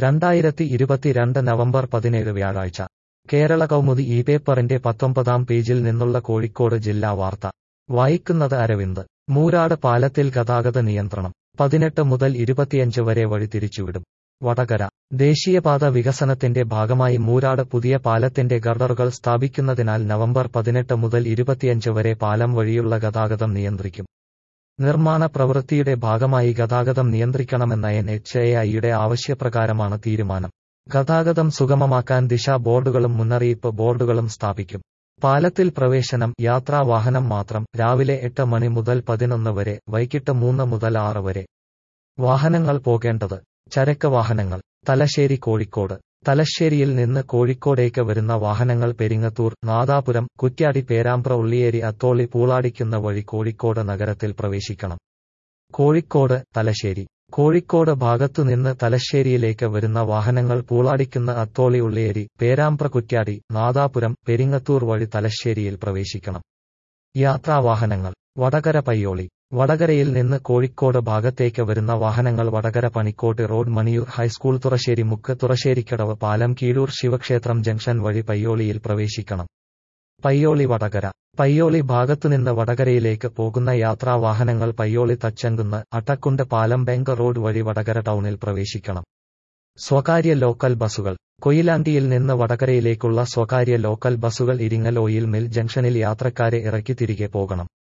രണ്ടായിരത്തി ഇരുപത്തിരണ്ട് നവംബർ പതിനേഴ് വ്യാഴാഴ്ച കേരള കൗമുദി ഈ പേപ്പറിന്റെ പത്തൊമ്പതാം പേജിൽ നിന്നുള്ള കോഴിക്കോട് ജില്ലാ വാർത്ത വായിക്കുന്നത് അരവിന്ദ് മൂരാട് പാലത്തിൽ ഗതാഗത നിയന്ത്രണം പതിനെട്ട് മുതൽ ഇരുപത്തിയഞ്ച് വരെ വഴി തിരിച്ചുവിടും വടകര ദേശീയപാത വികസനത്തിന്റെ ഭാഗമായി മൂരാട് പുതിയ പാലത്തിന്റെ ഗർഡറുകൾ സ്ഥാപിക്കുന്നതിനാൽ നവംബർ പതിനെട്ട് മുതൽ ഇരുപത്തിയഞ്ച് വരെ പാലം വഴിയുള്ള ഗതാഗതം നിയന്ത്രിക്കും നിർമ്മാണ പ്രവൃത്തിയുടെ ഭാഗമായി ഗതാഗതം നിയന്ത്രിക്കണമെന്ന എൻ എച്ച് എ ഐയുടെ ആവശ്യപ്രകാരമാണ് തീരുമാനം ഗതാഗതം സുഗമമാക്കാൻ ദിശാ ബോർഡുകളും മുന്നറിയിപ്പ് ബോർഡുകളും സ്ഥാപിക്കും പാലത്തിൽ പ്രവേശനം യാത്രാ വാഹനം മാത്രം രാവിലെ എട്ട് മണി മുതൽ പതിനൊന്ന് വരെ വൈകിട്ട് മൂന്ന് മുതൽ ആറ് വരെ വാഹനങ്ങൾ പോകേണ്ടത് ചരക്ക് വാഹനങ്ങൾ തലശ്ശേരി കോഴിക്കോട് തലശ്ശേരിയിൽ നിന്ന് കോഴിക്കോടേക്ക് വരുന്ന വാഹനങ്ങൾ പെരിങ്ങത്തൂർ നാദാപുരം കുറ്റ്യാടി പേരാമ്പ്ര ഉള്ളിയേരി അത്തോളി പൂളാടിക്കുന്ന വഴി കോഴിക്കോട് നഗരത്തിൽ പ്രവേശിക്കണം കോഴിക്കോട് തലശ്ശേരി കോഴിക്കോട് ഭാഗത്തുനിന്ന് തലശ്ശേരിയിലേക്ക് വരുന്ന വാഹനങ്ങൾ പൂളാടിക്കുന്ന അത്തോളി ഉള്ളിയേരി പേരാമ്പ്ര കുറ്റ്യാടി നാദാപുരം പെരിങ്ങത്തൂർ വഴി തലശ്ശേരിയിൽ പ്രവേശിക്കണം യാത്രാവാഹനങ്ങൾ വടകര പയ്യോളി വടകരയിൽ നിന്ന് കോഴിക്കോട് ഭാഗത്തേക്ക് വരുന്ന വാഹനങ്ങൾ വടകര പണിക്കോട്ട് റോഡ് മണിയൂർ ഹൈസ്കൂൾ തുറശ്ശേരി മുക്ക് തുറശ്ശേരിക്കടവ് പാലം കീഴൂർ ശിവക്ഷേത്രം ജംഗ്ഷൻ വഴി പയ്യോളിയിൽ പ്രവേശിക്കണം പയ്യോളി വടകര പയ്യോളി ഭാഗത്തുനിന്ന് വടകരയിലേക്ക് പോകുന്ന യാത്രാവാഹനങ്ങൾ പയ്യോളി തച്ചങ്കുന്ന് അട്ടക്കുണ്ട് പാലം ബെങ്ക് റോഡ് വഴി വടകര ടൗണിൽ പ്രവേശിക്കണം സ്വകാര്യ ലോക്കൽ ബസുകൾ കൊയിലാണ്ടിയിൽ നിന്ന് വടകരയിലേക്കുള്ള സ്വകാര്യ ലോക്കൽ ബസുകൾ ഇരിങ്ങൽ ഓയിൽ മിൽ ജംഗ്ഷനിൽ യാത്രക്കാരെ ഇറക്കി തിരികെ പോകണം